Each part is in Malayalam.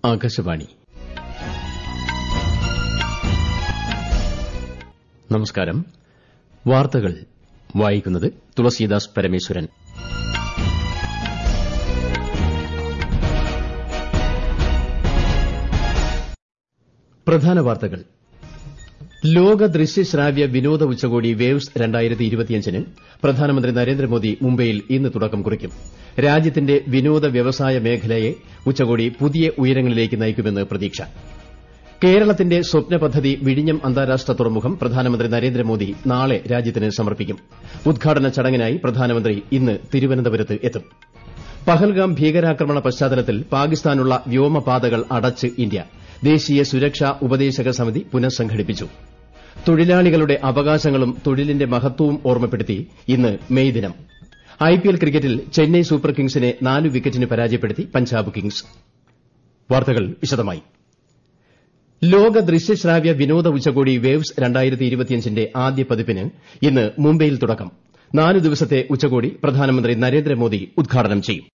ആകാശവാണി നമസ്കാരം വാർത്തകൾ വായിക്കുന്നത് തുളസീദാസ് പരമേശ്വരൻ പ്രധാന വാർത്തകൾ ലോക ദൃശ്യശ്രാവ്യ വിനോദ ഉച്ചകോടി വേവ്സ് ന് പ്രധാനമന്ത്രി നരേന്ദ്രമോദി മുംബൈയിൽ ഇന്ന് തുടക്കം കുറിക്കും രാജ്യത്തിന്റെ വിനോദ വ്യവസായ മേഖലയെ ഉച്ചകോടി പുതിയ ഉയരങ്ങളിലേക്ക് നയിക്കുമെന്ന് പ്രതീക്ഷ കേരളത്തിന്റെ സ്വപ്ന പദ്ധതി വിഴിഞ്ഞം അന്താരാഷ്ട്ര തുറമുഖം പ്രധാനമന്ത്രി നരേന്ദ്രമോദി നാളെ രാജ്യത്തിന് സമർപ്പിക്കും ഉദ്ഘാടന ചടങ്ങിനായി പ്രധാനമന്ത്രി ഇന്ന് തിരുവനന്തപുരത്ത് എത്തും പഹൽഗാം ഭീകരാക്രമണ പശ്ചാത്തലത്തിൽ പാകിസ്ഥാനുള്ള വ്യോമപാതകൾ അടച്ച് ഇന്ത്യ ദേശീയ സുരക്ഷാ ഉപദേശക സമിതി പുനഃസംഘടിപ്പിച്ചു തൊഴിലാളികളുടെ അവകാശങ്ങളും തൊഴിലിന്റെ മഹത്വവും ഓർമ്മപ്പെടുത്തി ഇന്ന് മെയ് ദിനം ഐപിഎൽ ക്രിക്കറ്റിൽ ചെന്നൈ സൂപ്പർ കിങ്സിനെ നാല് വിക്കറ്റിന് പരാജയപ്പെടുത്തി പഞ്ചാബ് കിങ്സ് വാർത്തകൾ വിശദമായി ലോക ദൃശ്യശ്രാവ്യ വിനോദ ഉച്ചകോടി വേവ്സ് ന്റെ ആദ്യ പതിപ്പിന് ഇന്ന് മുംബൈയിൽ തുടക്കം നാല് ദിവസത്തെ ഉച്ചകോടി പ്രധാനമന്ത്രി നരേന്ദ്രമോദി ഉദ്ഘാടനം ചെയ്യും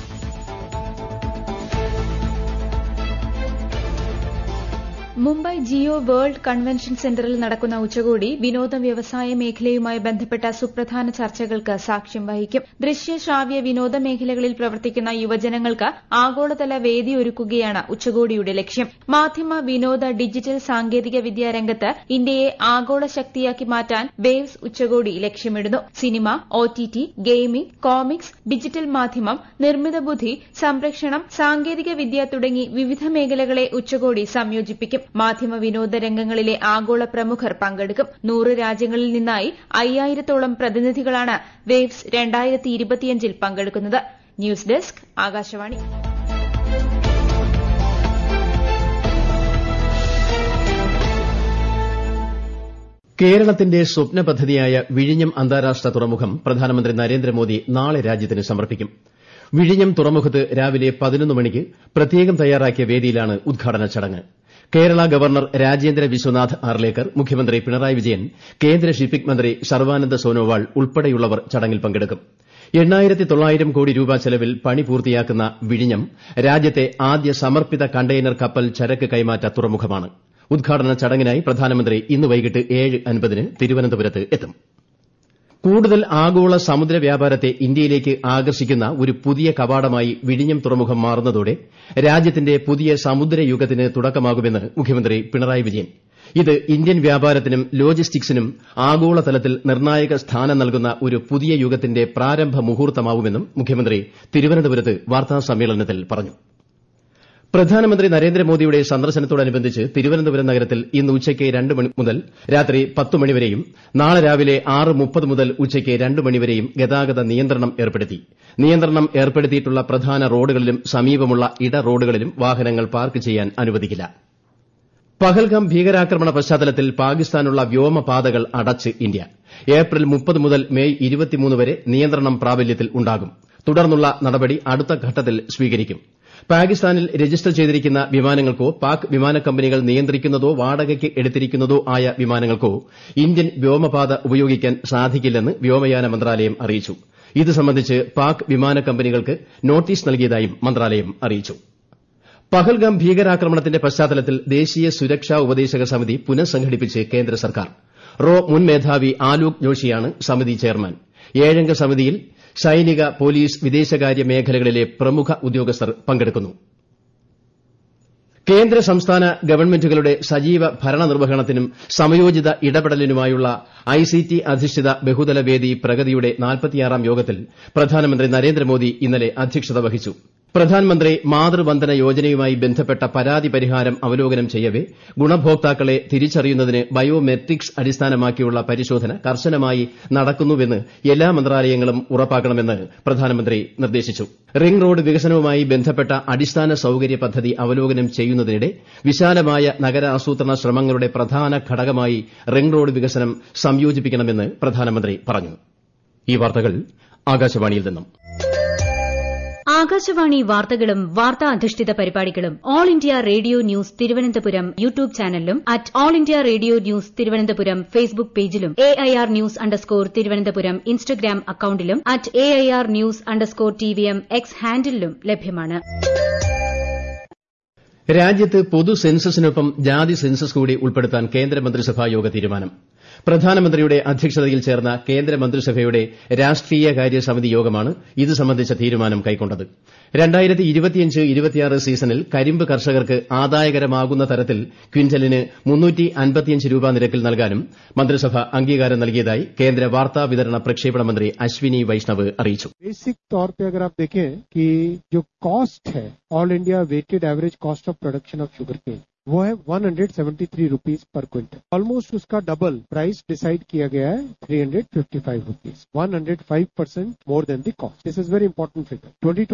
മുംബൈ ജിയോ വേൾഡ് കൺവെൻഷൻ സെന്ററിൽ നടക്കുന്ന ഉച്ചകോടി വിനോദ വ്യവസായ മേഖലയുമായി ബന്ധപ്പെട്ട സുപ്രധാന ചർച്ചകൾക്ക് സാക്ഷ്യം വഹിക്കും ദൃശ്യ ശ്രാവ്യ വിനോദ മേഖലകളിൽ പ്രവർത്തിക്കുന്ന യുവജനങ്ങൾക്ക് ആഗോളതല വേദിയൊരുക്കുകയാണ് ഉച്ചകോടിയുടെ ലക്ഷ്യം മാധ്യമ വിനോദ ഡിജിറ്റൽ സാങ്കേതിക വിദ്യാ രംഗത്ത് ഇന്ത്യയെ ആഗോള ശക്തിയാക്കി മാറ്റാൻ വേവ്സ് ഉച്ചകോടി ലക്ഷ്യമിടുന്നു cinema OTT gaming comics digital മാധ്യമം നിർമ്മിത ബുദ്ധി സംരക്ഷണം സാങ്കേതിക വിദ്യ തുടങ്ങി വിവിധ മേഖലകളെ ഉച്ചകോടി സംയോജിപ്പിക്കും മാധ്യമ വിനോദ രംഗങ്ങളിലെ ആഗോള പ്രമുഖർ പങ്കെടുക്കും നൂറ് രാജ്യങ്ങളിൽ നിന്നായി അയ്യായിരത്തോളം പ്രതിനിധികളാണ് വേവ്സ് ൽ പങ്കെടുക്കുന്നത് ന്യൂസ് ഡെസ്ക് ആകാശവാണി കേരളത്തിന്റെ സ്വപ്ന പദ്ധതിയായ വിഴിഞ്ഞം അന്താരാഷ്ട്ര തുറമുഖം പ്രധാനമന്ത്രി നരേന്ദ്രമോദി നാളെ രാജ്യത്തിന് സമർപ്പിക്കും വിഴിഞ്ഞം തുറമുഖത്ത് രാവിലെ പതിനൊന്ന് മണിക്ക് പ്രത്യേകം തയ്യാറാക്കിയ വേദിയിലാണ് ഉദ്ഘാടന ചടങ്ങ് കേരള ഗവർണർ രാജേന്ദ്ര വിശ്വനാഥ് ആർലേക്കർ മുഖ്യമന്ത്രി പിണറായി വിജയൻ കേന്ദ്ര ഷിപ്പിംഗ് മന്ത്രി സർബാനന്ദ സോനോവാൾ ഉൾപ്പെടെയുള്ളവർ ചടങ്ങിൽ പങ്കെടുക്കും എണ്ണായിരത്തി തൊള്ളായിരം കോടി രൂപ ചെലവിൽ പണി പൂർത്തിയാക്കുന്ന വിഴിഞ്ഞം രാജ്യത്തെ ആദ്യ സമർപ്പിത കണ്ടെയ്നർ കപ്പൽ ചരക്ക് കൈമാറ്റ തുറമുഖമാണ് ഉദ്ഘാടന ചടങ്ങിനായി പ്രധാനമന്ത്രി ഇന്ന് വൈകിട്ട് ഏഴ് അൻപതിന് തിരുവനന്തപുരത്ത് എത്തും കൂടുതൽ ആഗോള സമുദ്ര വ്യാപാരത്തെ ഇന്ത്യയിലേക്ക് ആകർഷിക്കുന്ന ഒരു പുതിയ കവാടമായി വിഴിഞ്ഞം തുറമുഖം മാറുന്നതോടെ രാജ്യത്തിന്റെ പുതിയ സമുദ്രയുഗത്തിന് തുടക്കമാകുമെന്ന് മുഖ്യമന്ത്രി പിണറായി വിജയൻ ഇത് ഇന്ത്യൻ വ്യാപാരത്തിനും ലോജിസ്റ്റിക്സിനും ആഗോളതലത്തിൽ നിർണായക സ്ഥാനം നൽകുന്ന ഒരു പുതിയ യുഗത്തിന്റെ പ്രാരംഭ മുഹൂർത്തമാവുമെന്നും മുഖ്യമന്ത്രി തിരുവനന്തപുരത്ത് വാർത്താസമ്മേളനത്തിൽ പറഞ്ഞു പ്രധാനമന്ത്രി നരേന്ദ്രമോദിയുടെ സന്ദർശനത്തോടനുബന്ധിച്ച് തിരുവനന്തപുരം നഗരത്തിൽ ഇന്ന് ഉച്ചയ്ക്ക് രണ്ട് മണി മുതൽ രാത്രി പത്ത് മണിവരെയും നാളെ രാവിലെ ആറ് മുപ്പത് മുതൽ ഉച്ചയ്ക്ക് രണ്ട് മണിവരെയും ഗതാഗത നിയന്ത്രണം ഏർപ്പെടുത്തി നിയന്ത്രണം ഏർപ്പെടുത്തിയിട്ടുള്ള പ്രധാന റോഡുകളിലും സമീപമുള്ള ഇട റോഡുകളിലും വാഹനങ്ങൾ പാർക്ക് ചെയ്യാൻ അനുവദിക്കില്ല പഹൽഗാം ഭീകരാക്രമണ പശ്ചാത്തലത്തിൽ പാകിസ്ഥാനുള്ള വ്യോമപാതകൾ അടച്ച് ഇന്ത്യ ഏപ്രിൽ മുപ്പത് മുതൽ മെയ് വരെ നിയന്ത്രണം പ്രാബല്യത്തിൽ ഉണ്ടാകും തുടർന്നുള്ള നടപടി അടുത്ത ഘട്ടത്തിൽ സ്വീകരിക്കും പാകിസ്ഥാനിൽ രജിസ്റ്റർ ചെയ്തിരിക്കുന്ന വിമാനങ്ങൾക്കോ പാക് വിമാന കമ്പനികൾ നിയന്ത്രിക്കുന്നതോ വാടകയ്ക്ക് എടുത്തിരിക്കുന്നതോ ആയ വിമാനങ്ങൾക്കോ ഇന്ത്യൻ വ്യോമപാത ഉപയോഗിക്കാൻ സാധിക്കില്ലെന്ന് വ്യോമയാന മന്ത്രാലയം അറിയിച്ചു ഇത് സംബന്ധിച്ച് പാക് വിമാന കമ്പനികൾക്ക് നോട്ടീസ് നൽകിയതായും മന്ത്രാലയം അറിയിച്ചു പഹൽഗാം ഭീകരാക്രമണത്തിന്റെ പശ്ചാത്തലത്തിൽ ദേശീയ സുരക്ഷാ ഉപദേശക സമിതി പുനഃസംഘടിപ്പിച്ച് കേന്ദ്ര സർക്കാർ റോ മുൻ മേധാവി ആലോക് ജോഷിയാണ് സമിതി ചെയർമാൻ ഏഴംഗ സമിതിയിൽ സൈനിക പോലീസ് വിദേശകാര്യ മേഖലകളിലെ പ്രമുഖ ഉദ്യോഗസ്ഥർ പങ്കെടുക്കുന്നു കേന്ദ്ര സംസ്ഥാന ഗവൺമെന്റുകളുടെ സജീവ ഭരണനിർവഹണത്തിനും സമയോചിത ഇടപെടലിനുമായുള്ള ഐസിടി അധിഷ്ഠിത ബഹുതല വേദി പ്രഗതിയുടെ നാൽപ്പത്തിയാറാം യോഗത്തിൽ പ്രധാനമന്ത്രി നരേന്ദ്രമോദി ഇന്നലെ അധ്യക്ഷത വഹിച്ചു പ്രധാൻമന്ത്രി മാതൃവന്ദന യോജനയുമായി ബന്ധപ്പെട്ട പരാതി പരിഹാരം അവലോകനം ചെയ്യവെ ഗുണഭോക്താക്കളെ തിരിച്ചറിയുന്നതിന് ബയോമെട്രിക്സ് അടിസ്ഥാനമാക്കിയുള്ള പരിശോധന കർശനമായി നടക്കുന്നുവെന്ന് എല്ലാ മന്ത്രാലയങ്ങളും ഉറപ്പാക്കണമെന്ന് പ്രധാനമന്ത്രി നിർദ്ദേശിച്ചു റിംഗ് റോഡ് വികസനവുമായി ബന്ധപ്പെട്ട അടിസ്ഥാന സൌകര്യ പദ്ധതി അവലോകനം ചെയ്യുന്നതിനിടെ വിശാലമായ നഗരാസൂത്രണ ശ്രമങ്ങളുടെ പ്രധാന ഘടകമായി റിംഗ് റോഡ് വികസനം സംയോജിപ്പിക്കണമെന്ന് പ്രധാനമന്ത്രി പറഞ്ഞു ഈ വാർത്തകൾ ആകാശവാണിയിൽ നിന്നും ആകാശവാണി വാർത്തകളും വാർത്താ അധിഷ്ഠിത പരിപാടികളും all India radio news Thiruvananthapuram YouTube ചാനലിലും at all India radio news Thiruvananthapuram Facebook പേജിലും A I R news underscore Thiruvananthapuram Instagram അക്കൌണ്ടിലും at A I R news underscore T V M X ഹാൻഡിലും ലഭ്യമാണ് രാജ്യത്ത് പൊതു സെൻസസിനൊപ്പം ജാതി സെൻസസ് കൂടി ഉൾപ്പെടുത്താൻ കേന്ദ്രമന്ത്രിസഭാ യോഗ തീരുമാനം പ്രധാനമന്ത്രിയുടെ അധ്യക്ഷതയിൽ ചേർന്ന കേന്ദ്രമന്ത്രിസഭയുടെ രാഷ്ട്രീയകാര്യ സമിതി യോഗമാണ് ഇത് സംബന്ധിച്ച തീരുമാനം കൈക്കൊണ്ടത് സീസണിൽ കരിമ്പ് കർഷകർക്ക് ആദായകരമാകുന്ന തരത്തിൽ ക്വിന്റലിന് രൂപ നിരക്കിൽ നൽകാനും മന്ത്രിസഭ അംഗീകാരം നൽകിയതായി കേന്ദ്ര വാർത്താ വിതരണ പ്രക്ഷേപണ മന്ത്രി അശ്വിനി വൈഷ്ണവ് അറിയിച്ചു बेसिक तौर पे अगर आप देखें कि जो कॉस्ट है all India weighted average cost of production of sugar cane वो है 173 रुपीस पर क्विंटल ऑलमोस्ट उसका डबल प्राइस डिसाइड किया गया है 355 rupees 105 percent more than the cost this is very important figure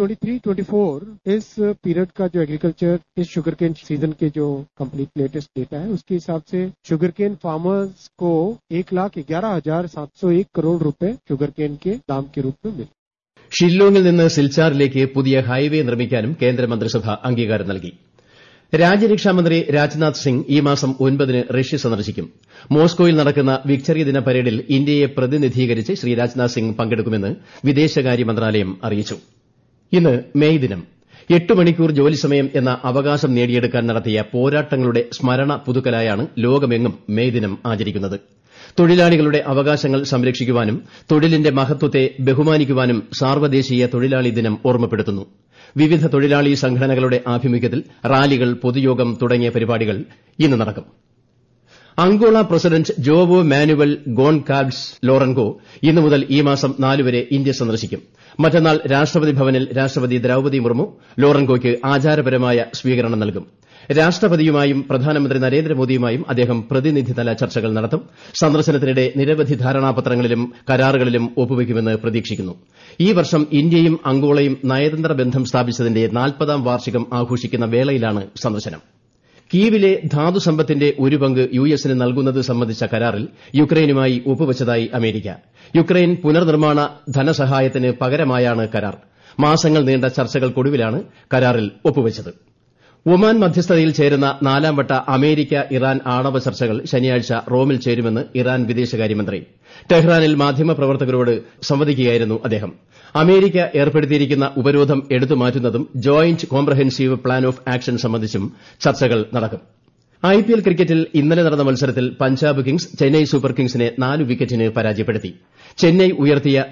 2023-24 इस पीरियड का जो एग्रीकल्चर इस शुगर केन सीजन के जो कंप्लीट लेटेस्ट डेटा है उसके हिसाब से शुगर केन फार्मर्स को एक लाख ग्यारह हजार सात सौ एक करोड़ रुपए शुगर केन के दाम के रूप में मिले ഷില്ലോങ്ങിൽ നിന്ന് സിൽച്ചാറിലേക്ക് പുതിയ ഹൈവേ നിർമ്മിക്കാനും കേന്ദ്രമന്ത്രിസഭ അംഗീകാരം നൽകി രാജ്യരക്ഷാമന്ത്രി രാജ്നാഥ് സിംഗ് ഈ മാസം ഒൻപതിന് റഷ്യ സന്ദർശിക്കും മോസ്കോയിൽ നടക്കുന്ന വിക്ടറി ദിന പരേഡിൽ ഇന്ത്യയെ പ്രതിനിധീകരിച്ച് ശ്രീ രാജ്നാഥ് സിംഗ് പങ്കെടുക്കുമെന്ന് വിദേശകാര്യ മന്ത്രാലയം അറിയിച്ചു ഇന്ന് മെയ് ദിനം എട്ട് മണിക്കൂർ ജോലിസമയം എന്ന അവകാശം നേടിയെടുക്കാൻ നടത്തിയ പോരാട്ടങ്ങളുടെ സ്മരണ പുതുക്കലായാണ് ലോകമെങ്ങും മെയ് ദിനം ആചരിക്കുന്നത് തൊഴിലാളികളുടെ അവകാശങ്ങൾ സംരക്ഷിക്കുവാനും തൊഴിലിന്റെ മഹത്വത്തെ ബഹുമാനിക്കുവാനും സാർവ്വദേശീയ തൊഴിലാളി ദിനം ഓർമ്മപ്പെടുത്തുന്നു വിവിധ തൊഴിലാളി സംഘടനകളുടെ ആഭിമുഖ്യത്തിൽ റാലികൾ പൊതുയോഗം തുടങ്ങിയ പരിപാടികൾ ഇന്ന് നടക്കും Angola president Joao Manuel Goncalves Lourenco ഇന്നു മുതൽ ഈ മാസം നാല് വരെ ഇന്ത്യ സന്ദർശിക്കും മറ്റന്നാൾ രാഷ്ട്രപതി ഭവനിൽ രാഷ്ട്രപതി ദ്രൌപതി മുർമു ലോറൻകോയ്ക്ക് ആചാരപരമായ സ്വീകരണം നൽകും രാഷ്ട്രപതിയുമായും പ്രധാനമന്ത്രി നരേന്ദ്രമോദിയുമായും അദ്ദേഹം പ്രതിനിധിതല ചർച്ചകൾ നടത്തും സന്ദർശനത്തിനിടെ നിരവധി ധാരണാപത്രങ്ങളിലും കരാറുകളിലും ഒപ്പുവയ്ക്കുമെന്ന് പ്രതീക്ഷിക്കുന്നു ഈ വർഷം ഇന്ത്യയും അങ്കോളയും നയതന്ത്ര ബന്ധം സ്ഥാപിച്ചതിന്റെ നാൽപ്പതാം വാർഷികം ആഘോഷിക്കുന്ന വേളയിലാണ് സന്ദർശനം കീവിലെ ധാതുസമ്പത്തിന്റെ ഒരു പങ്ക് യു എസിന് നൽകുന്നത് സംബന്ധിച്ച കരാറിൽ യുക്രൈനുമായി ഒപ്പുവച്ചതായി അമേരിക്ക യുക്രൈൻ പുനർനിർമ്മാണ ധനസഹായത്തിന് പകരമായാണ് കരാർ മാസങ്ങൾ നീണ്ട ചർച്ചകൾക്കൊടുവിലാണ് കരാറിൽ ഒപ്പുവച്ചത് ഒമാൻ മധ്യസ്ഥതയിൽ ചേരുന്ന നാലാം വട്ട അമേരിക്ക ഇറാൻ ആണവ ചർച്ചകൾ ശനിയാഴ്ച റോമിൽ ചേരുമെന്ന് ഇറാൻ വിദേശകാര്യമന്ത്രി ടെഹ്റാനിൽ മാധ്യമപ്രവർത്തകരോട് സംവദിക്കുകയായിരുന്നു അദ്ദേഹം അമേരിക്ക ഏർപ്പെടുത്തിയിരിക്കുന്ന ഉപരോധം എടുത്തുമാറ്റുന്നതും joint comprehensive plan of action സംബന്ധിച്ചും ചർച്ചകൾ നടക്കും ഐപിഎൽ ക്രിക്കറ്റിൽ ഇന്നലെ നടന്ന മത്സരത്തിൽ പഞ്ചാബ് കിങ്സ് ചെന്നൈ സൂപ്പർ കിങ്സിനെ നാല് വിക്കറ്റിന് പരാജയപ്പെടുത്തി ചെന്നൈ ഉയർത്തിയ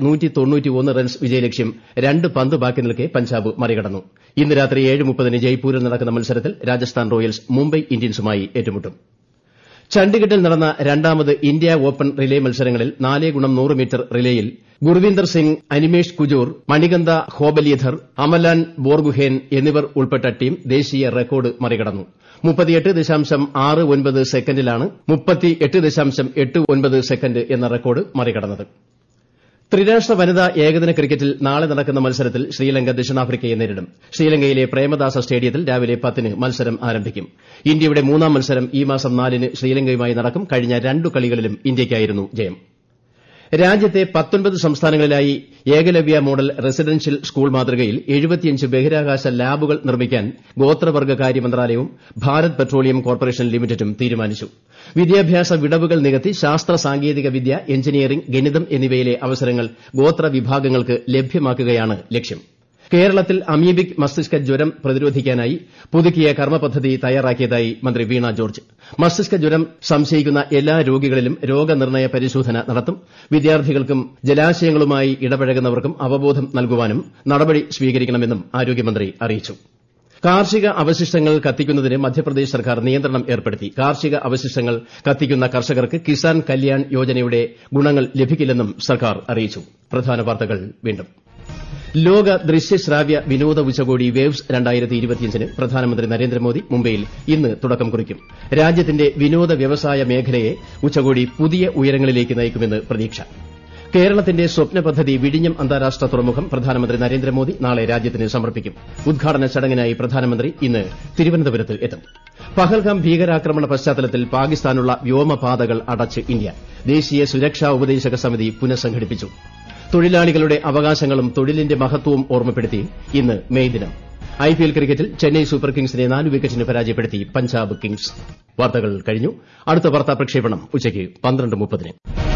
റൺസ് വിജയലക്ഷ്യം രണ്ട് പന്ത് ബാക്കി നിൽക്കെ പഞ്ചാബ് മറികടന്നു ഇന്ന് രാത്രി ഏഴ് മുപ്പതിന് ജയ്പൂരിൽ നടക്കുന്ന മത്സരത്തിൽ രാജസ്ഥാൻ റോയൽസ് മുംബൈ ഇന്ത്യൻസുമായി ഏറ്റുമുട്ടും ചണ്ഡിഗഡിൽ നടന്ന രണ്ടാമത് ഇന്ത്യ ഓപ്പൺ റിലേ മത്സരങ്ങളിൽ നാല് ഗുണം നൂറ് മീറ്റർ റിലേയിൽ ഗുർവീന്ദർ സിംഗ് അനിമേഷ് കുജൂർ മണികന്ദ ഹോബലീധർ അമലാൻ ബോർഗുഹേൻ എന്നിവർ ഉൾപ്പെട്ട ടീം ദേശീയ റെക്കോർഡ് മറികടന്നു മുപ്പത്തിയെട്ട് ദശാംശം ആറ് ഒൻപത് സെക്കൻഡിലാണ് മുപ്പത്തിയെട്ട് ദശാംശം എട്ട് ഒൻപത് സെക്കൻഡ് എന്ന റെക്കോർഡ് മറികടന്നത് ത്രിരാഷ്ട്ര വനിതാ ഏകദിന ക്രിക്കറ്റിൽ നാളെ നടക്കുന്ന മത്സരത്തിൽ ശ്രീലങ്ക ദക്ഷിണാഫ്രിക്കയെ നേരിടും ശ്രീലങ്കയിലെ പ്രേമദാസ സ്റ്റേഡിയത്തിൽ രാവിലെ പത്തിന് മത്സരം ആരംഭിക്കും ഇന്ത്യയുടെ മൂന്നാം മത്സരം ഈ മാസം നാലിന് ശ്രീലങ്കയുമായി നടക്കും കഴിഞ്ഞ രണ്ടു കളികളിലും ഇന്ത്യയ്ക്കായിരുന്നു ജയം രാജ്യത്തെ പത്തൊൻപത് സംസ്ഥാനങ്ങളിലായി ഏകലവ്യ മോഡൽ റെസിഡൻഷ്യൽ സ്കൂൾ മാതൃകയിൽ എഴുപത്തിയഞ്ച് ബഹിരാകാശ ലാബുകൾ നിർമ്മിക്കാൻ ഗോത്രവർഗ്ഗകാര്യ മന്ത്രാലയവും ഭാരത് പെട്രോളിയം കോർപ്പറേഷൻ ലിമിറ്റഡും തീരുമാനിച്ചു വിദ്യാഭ്യാസ വിടവുകൾ നികത്തി ശാസ്ത്ര സാങ്കേതിക വിദ്യ എഞ്ചിനീയറിംഗ് ഗണിതം എന്നിവയിലെ അവസരങ്ങൾ ഗോത്ര വിഭാഗങ്ങൾക്ക് ലഭ്യമാക്കുകയാണ് ലക്ഷ്യം കേരളത്തിൽ അമീബിക് മസ്തിഷ്ക ജ്വരം പ്രതിരോധിക്കാനായി പുതുക്കിയ കർമ്മപദ്ധതി തയ്യാറാക്കിയതായി മന്ത്രി വീണ ജോർജ് മസ്തിഷ്ക ജ്വരം സംശയിക്കുന്ന എല്ലാ രോഗികളിലും രോഗനിർണയ പരിശോധന നടത്തും വിദ്യാർത്ഥികൾക്കും ജലാശയങ്ങളുമായി ഇടപഴകുന്നവർക്കും അവബോധം നൽകുവാനും നടപടി സ്വീകരിക്കണമെന്നും ആരോഗ്യമന്ത്രി അറിയിച്ചു കാർഷിക അവശിഷ്ടങ്ങൾ കത്തിക്കുന്നതിന് മധ്യപ്രദേശ് സർക്കാർ നിയന്ത്രണം ഏർപ്പെടുത്തി കാർഷിക അവശിഷ്ടങ്ങൾ കത്തിക്കുന്ന കർഷകർക്ക് കിസാൻ കല്യാൺ യോജനയുടെ ഗുണങ്ങൾ ലഭിക്കില്ലെന്നും സർക്കാർ അറിയിച്ചു പ്രധാന വാർത്തകൾ വീണ്ടും ലോക ദൃശ്യശ്രാവ്യ വിനോദ ഉച്ചകോടി വേവ്സ് ന് പ്രധാനമന്ത്രി നരേന്ദ്രമോദി മുംബൈയിൽ ഇന്ന് തുടക്കം കുറിക്കും രാജ്യത്തിന്റെ വിനോദ വ്യവസായ മേഖലയെ ഉച്ചകോടി പുതിയ ഉയരങ്ങളിലേക്ക് നയിക്കുമെന്ന് പ്രതീക്ഷ കേരളത്തിന്റെ സ്വപ്ന പദ്ധതി വിഴിഞ്ഞം അന്താരാഷ്ട്ര തുറമുഖം പ്രധാനമന്ത്രി നരേന്ദ്രമോദി നാളെ രാജ്യത്തിന് സമർപ്പിക്കും ഉദ്ഘാടന ചടങ്ങിനായി പ്രധാനമന്ത്രി ഇന്ന് തിരുവനന്തപുരത്ത് എത്തും പഹൽഗാം ഭീകരാക്രമണ പശ്ചാത്തലത്തിൽ പാകിസ്ഥാനുള്ള വ്യോമപാതകൾ അടച്ച് ഇന്ത്യ ദേശീയ സുരക്ഷാ ഉപദേശക സമിതി പുനഃസംഘടിപ്പിച്ചു തൊഴിലാളികളുടെ അവകാശങ്ങളും തൊഴിലിന്റെ മഹത്വവും ഓർമ്മപ്പെടുത്തി ഇന്ന് മെയ് ദിനം ഐപിഎൽ ക്രിക്കറ്റിൽ ചെന്നൈ സൂപ്പർ കിങ്സിനെ നാല് വിക്കറ്റിന് പരാജയപ്പെടുത്തി പഞ്ചാബ് കിങ്സ് വാർത്തകൾ കഴിഞ്ഞു അടുത്ത വാർത്താ പ്രക്ഷേപണം ഉച്ചയ്ക്ക് പന്ത്രണ്ട് മുപ്പതിന്